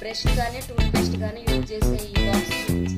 brush కానీ tooth paste కానీ use చేసే ఈ బాక్స్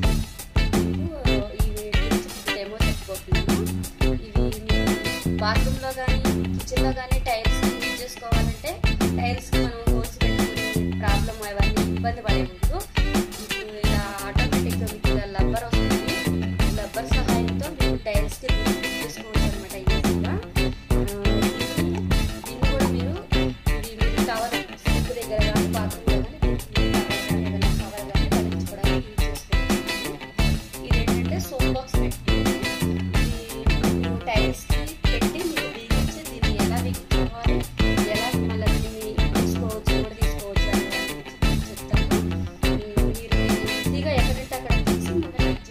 ఇవి డెమో చెప్పుకోతున్నాను ఇవి బాత్రూంలో కానీ కిచెన్లో కానీ టైల్స్ యూజ్ చేసుకోవాలంటే టైల్స్కి మనం హోల్స్ పెట్టుకుని ప్రాబ్లం అవన్నీ ఇబ్బంది పడే ముందు ఇప్పుడు ఇలా ఆటోమేటిక్గా మీకు ఇలా లబ్బర్ వస్తుంది లబ్బర్ సహాయంతో మీరు టైల్స్కి యూజ్ చేసుకోవచ్చు అనమాట ఈజీగా దీన్ని కూడా మీరు ఇది మీరు కవర్ సింక్ దగ్గర కానీ బాత్రూమ్లో కానీ ఏదైనా కవర్ కానీ తగ్గించుకోవడానికి యూజ్ చేసుకోవచ్చు ఇదేంటంటే సోప్ బాక్స్ పెట్టుకుంది ఇది టైల్స్కి పెట్టి మీరు బిగించి దీన్ని ఎలా బిగించుకోవాలి ఎలా మళ్ళీ దీన్ని తీసుకోవచ్చు కూడా తీసుకోవచ్చు అని చెప్తాను మీరు ఈజీగా ఎక్కడంటే అక్కడ తీసి మళ్ళీ కట్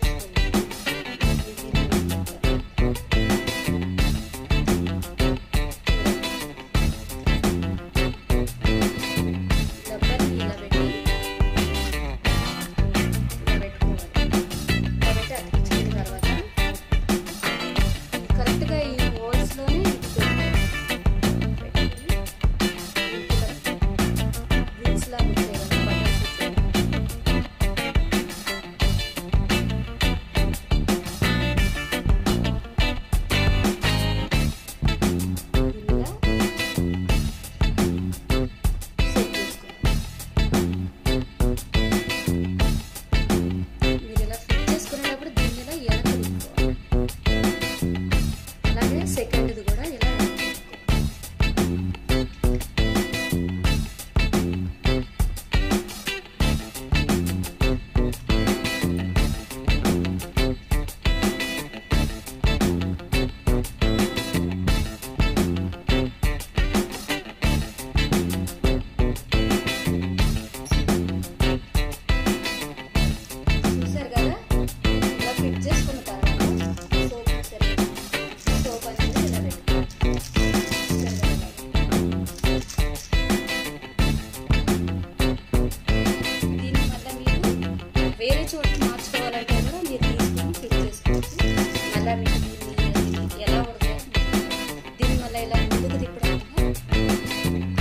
డబ్బాని ఇలా పెట్టి ఇలా పెట్టుకోవాలి ఇలా పెట్టి అతికించిన తర్వాత కరెక్ట్గా ఈ హోల్స్లోనే పెట్టుకొని రిల్స్ లాగా వచ్చాయి కదా బటన్స్ వచ్చాయి ఇలా సెట్ చేసుకోవాలి మీరు ఇలా ఫిట్ చేసుకునేటప్పుడు దీన్ని ఇలా ఎనక తిప్పుకోవాలి అలాగే సెకండ్ది కూడా ఇలా చూసారు కదా ఇలా ఫిట్ చేసుకున్న తర్వాత సోప్ చూసారు సోప్ అనేది ఇలా పెట్టుకోవాలి చూసారు కదా దీన్ని మళ్ళీ మీరు వేరే చోటు మార్చుకోవాలంటే కూడా మీరు తీసుకొని ఫిట్ చేసుకోవచ్చు మళ్ళీ మీకు దీన్ని ఎలా ఉడతాయి దీన్ని మళ్ళీ ఇలా ముందుకు తిప్పడం వల్ల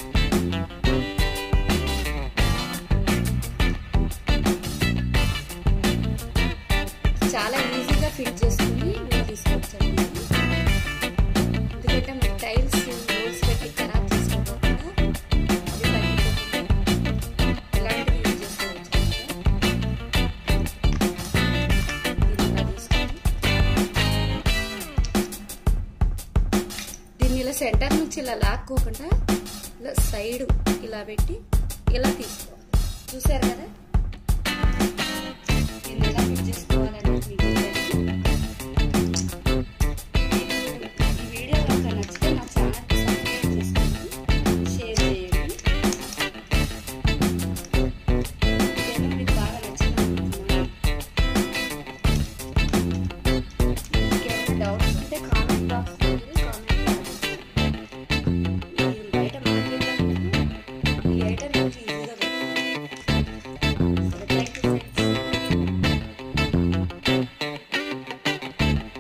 చాలా ఈజీగా ఫిట్ చేసుకుని మీరు తీసుకోవచ్చండి ఎందుకంటే మన టైల్స్ రోల్స్ పెట్టి ఖరాబ్ చేసుకోకుండా అవి పగిలిపోకుండా ఇలాంటివి యూజ్ చేసుకోవచ్చు దీన్ని ఇలా తీసుకొని దీన్ని ఇలా సెంటర్ నుంచి ఇలా లాక్కోకుండా ఇలా సైడ్ ఇలా పెట్టి ఇలా తీసుకోవాలి చూసారు కదా